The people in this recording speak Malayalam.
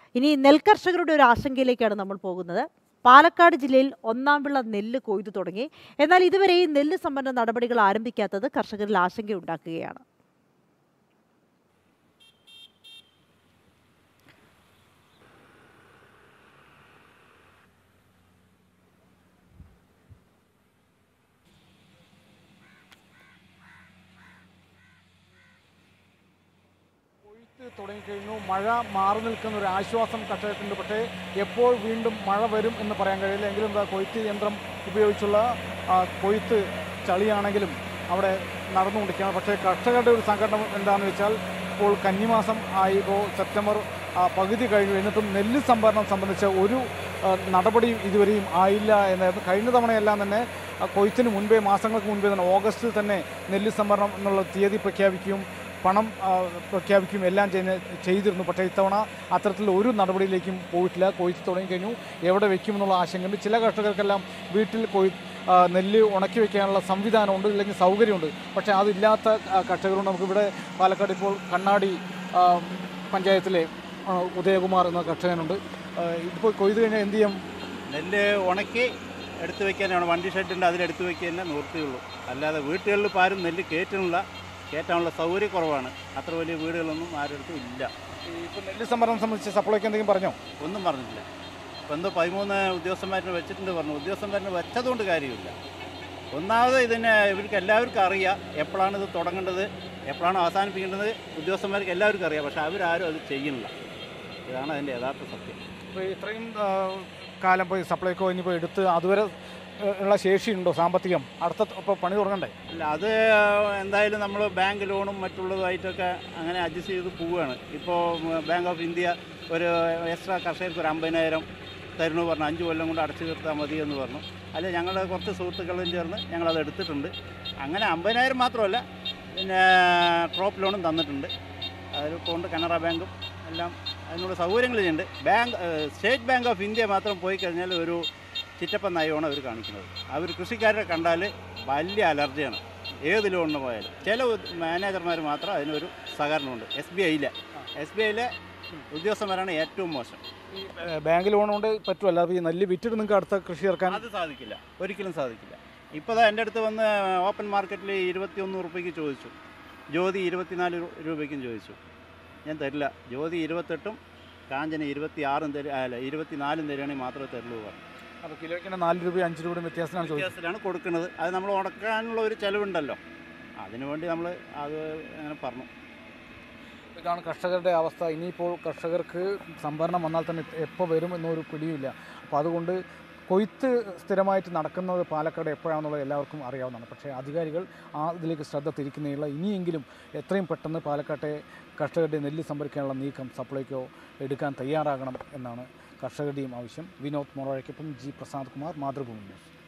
ഇനി നെൽകർഷകരുടെ ഒരു ആശങ്കയിലേക്കാണ് നമ്മൾ പോകുന്നത് പാലക്കാട് ജില്ലയിൽ ഒന്നാം വിള നെല്ല് കൊയ്തു തുടങ്ങി എന്നാൽ ഇതുവരെ ഈ നെല്ല് സംബന്ധ നടപടികൾ ആരംഭിക്കാത്തത് കർഷകരിൽ ആശങ്കയുണ്ടാക്കുകയാണ് കൊയ്ത്ത് തുടങ്ങിക്കഴിഞ്ഞു മഴ മാറി നിൽക്കുന്ന ഒരു ആശ്വാസം കർഷകർക്കുണ്ട് പക്ഷേ എപ്പോൾ വീണ്ടും മഴ വരും എന്ന് പറയാൻ കഴിയില്ല എങ്കിലും ദാ കൊയ്ത്ത് യന്ത്രം ഉപയോഗിച്ചുള്ള ആ, കൊയ്ത്ത് ചളിയാണെങ്കിലും അവിടെ നടന്നുകൊണ്ടിരിക്കുകയാണ് പക്ഷേ കർഷകരുടെ ഒരു സംഘടന എന്താണെന്ന് വെച്ചാൽ ഇപ്പോൾ കന്നിമാസം ആയിപ്പോൾ സെപ്റ്റംബർ ആ, പകുതി കഴിഞ്ഞു എന്നിട്ടും നെല്ല് സംഭരണം സംബന്ധിച്ച ഒരു ആ, നടപടിയും ഇതുവരെയും ആയില്ല എന്നായിരുന്നു കഴിഞ്ഞ തവണയെല്ലാം തന്നെ ആ, കൊയ്ത്തിന് മുൻപേ മാസങ്ങൾക്ക് മുൻപേ തന്നെ ഓഗസ്റ്റിൽ തന്നെ നെല്ല് സംഭരണം എന്നുള്ള തീയതി പ്രഖ്യാപിക്കുകയും പണം ആ, പ്രഖ്യാപിക്കുകയും എല്ലാം ചെയ്യുന്ന ചെയ്തിരുന്നു പക്ഷേ ഇത്തവണ അത്തരത്തിൽ ഒരു നടപടിയിലേക്കും പോയിട്ടില്ല കൊയ്ത്ത് തുടങ്ങിക്കഴിഞ്ഞു എവിടെ വെക്കുമെന്നുള്ള ആശങ്കയുണ്ട് ചില കർഷകർക്കെല്ലാം വീട്ടിൽ കൊയ് ആ, നെല്ല് ഉണക്കി വെക്കാനുള്ള സംവിധാനമുണ്ട് ഇല്ലെങ്കിൽ സൗകര്യമുണ്ട് പക്ഷേ അതില്ലാത്ത ആ, കർഷകരുണ്ട് നമുക്കിവിടെ പാലക്കാട് ഇപ്പോൾ കണ്ണാടി ആ, പഞ്ചായത്തിലെ ആ, ഉദയകുമാർ എന്ന കർഷകനുണ്ട് ആ, ഇതിപ്പോൾ കൊയ്ത് കഴിഞ്ഞാൽ എന്ത് ചെയ്യും നെല്ല് ഉണക്കി എടുത്തു വെക്കാനാണ് വണ്ടി ഷെഡുണ്ട് അതിലെടുത്ത് വെക്കുക തന്നെ നിവൃത്തിയുള്ളൂ അല്ലാതെ വീട്ടുകളിൽ ഇപ്പോൾ ആരും നെല്ല് കയറ്റുന്നില്ല കയറ്റാനുള്ള സൗകര്യക്കുറവാണ് അത്ര വലിയ വീടുകളൊന്നും ആരുടെ ഇല്ല ഇപ്പോൾ നെല്ല് സംഭരണം സംബന്ധിച്ച് സപ്ലൈക്ക് എന്തെങ്കിലും പറഞ്ഞോ ഒന്നും പറഞ്ഞിട്ടില്ല ഇപ്പം എന്തോ പതിമൂന്ന് ഉദ്യോഗസ്ഥന്മാരിനെ വെച്ചിട്ടുണ്ട് പറഞ്ഞു ഉദ്യോഗസ്ഥന്മാരിനെ വെച്ചതുകൊണ്ട് കാര്യമില്ല ഒന്നാമത് ഇതിനെ ഇവർക്ക് എല്ലാവർക്കും അറിയാം എപ്പോഴാണ് ഇത് തുടങ്ങേണ്ടത് എപ്പോഴാണ് അവസാനിപ്പിക്കേണ്ടത് ഉദ്യോഗസ്ഥന്മാർക്ക് എല്ലാവർക്കും അറിയാം പക്ഷേ അവരാരും അത് ചെയ്യുന്നില്ല ഇതാണ് അതിൻ്റെ യഥാർത്ഥ സത്യം ഇപ്പോൾ ഇത്രയും ആ, കാലം പോയി സപ്ലൈക്കോ ഇനിയിപ്പോൾ എടുത്ത് അതുവരെ ആ, ഉള്ള ശേഷിയുണ്ടോ സാമ്പത്തികം അടുത്ത ഇപ്പോൾ പണി തുടങ്ങണ്ടേ അല്ല അത് എന്തായാലും നമ്മൾ ബാങ്ക് ലോണും മറ്റുള്ളതുമായിട്ടൊക്കെ അങ്ങനെ അഡ്ജസ്റ്റ് ചെയ്ത് പോവുകയാണ് ഇപ്പോൾ ബാങ്ക് ഓഫ് ഇന്ത്യ ഒരു എക്സ്ട്രാ കർഷകർക്ക് ഒരു അമ്പതിനായിരം തരുന്നു പറഞ്ഞു അഞ്ച് കൊല്ലം കൊണ്ട് അടച്ചു തീർത്താൽ മതി എന്ന് പറഞ്ഞു അല്ല ഞങ്ങളുടെ കുറച്ച് സുഹൃത്തുക്കളും ചേർന്ന് ഞങ്ങളത് എടുത്തിട്ടുണ്ട് അങ്ങനെ അമ്പതിനായിരം മാത്രമല്ല പിന്നെ ഡ്രോപ്പ് ലോണും തന്നിട്ടുണ്ട് അതിൽ കൊണ്ട് കനറ ബാങ്കും എല്ലാം അതിനുള്ള സൗകര്യങ്ങൾ ചെയ്യുന്നുണ്ട് bank State Bank of India മാത്രം പോയി കഴിഞ്ഞാൽ ഒരു ചിറ്റപ്പ നയമാണ് അവർ കാണിക്കുന്നത് അവർ കൃഷിക്കാരെ കണ്ടാൽ വലിയ അലർജിയാണ് ഏത് ലോണിന് പോയാലും ചില മാനേജർമാർ മാത്രം അതിനൊരു സഹകരണമുണ്ട് എസ് ബി ഐയിലെ എസ് ബി ഐയിലെ ഉദ്യോഗസ്ഥന്മാരാണ് ഏറ്റവും മോശം ഈ ആ, ബാങ്ക് ലോൺ കൊണ്ട് പറ്റുമല്ല അപ്പോൾ ഈ നെല്ല് വിറ്റിട്ട് നിങ്ങൾക്ക് അടുത്ത കൃഷി ഇറക്കാൻ അത് സാധിക്കില്ല ഒരിക്കലും സാധിക്കില്ല ഇപ്പോൾ ദാ എൻ്റെ അടുത്ത് വന്ന് ഓപ്പൺ മാർക്കറ്റിൽ ഇരുപത്തിയൊന്ന് ഉറുപ്പ്യക്ക് ചോദിച്ചു ജ്യോതി ഇരുപത്തിനാല് രൂ- രൂപയ്ക്കും ചോദിച്ചു ഞാൻ തരില്ല ജ്യോതി ഇരുപത്തെട്ടും കാഞ്ചന ഇരുപത്തി ആറും തരും അല്ല ഇരുപത്തിനാലും തരികയാണെങ്കിൽ മാത്രമേ തരുള്ളൂ പറഞ്ഞു അപ്പോൾ കിലോയ്ക്ക് നാല് രൂപയും അഞ്ച് രൂപയും വ്യത്യാസത്തിനാണ് ചോദിച്ചത് വ്യത്യാസത്തിലാണ് കൊടുക്കുന്നത് അത് നമ്മൾ ഉണക്കാനുള്ള ഒരു ചിലവുണ്ടല്ലോ അതിനുവേണ്ടി നമ്മൾ അത് അങ്ങനെ പറഞ്ഞു ഇതാണ് കർഷകരുടെ അവസ്ഥ ഇനിയിപ്പോൾ കർഷകർക്ക് സംഭരണം വന്നാൽ തന്നെ എപ്പോൾ വരും എന്നൊരു പിടിയുമില്ല അപ്പോൾ അതുകൊണ്ട് കൊയ്ത്ത് സ്ഥിരമായിട്ട് നടക്കുന്നത് പാലക്കാട് എപ്പോഴാണെന്നുള്ളത് എല്ലാവർക്കും അറിയാവുന്നതാണ് പക്ഷേ അധികാരികൾ ആ ഇതിലേക്ക് ശ്രദ്ധ തിരിക്കുന്നതില്ല ഇനിയെങ്കിലും എത്രയും പെട്ടെന്ന് പാലക്കാട്ടെ കർഷകരുടെ നെല്ല് സംഭരിക്കാനുള്ള നീക്കം സപ്ലൈക്കോ എടുക്കാൻ തയ്യാറാകണം എന്നാണ് കർഷകരുടെയും ആവശ്യം വിനോദ് മൊറോഴയ്ക്കൊപ്പം ജി പ്രസാദ് കുമാർ മാതൃഭൂമി ന്യൂസ്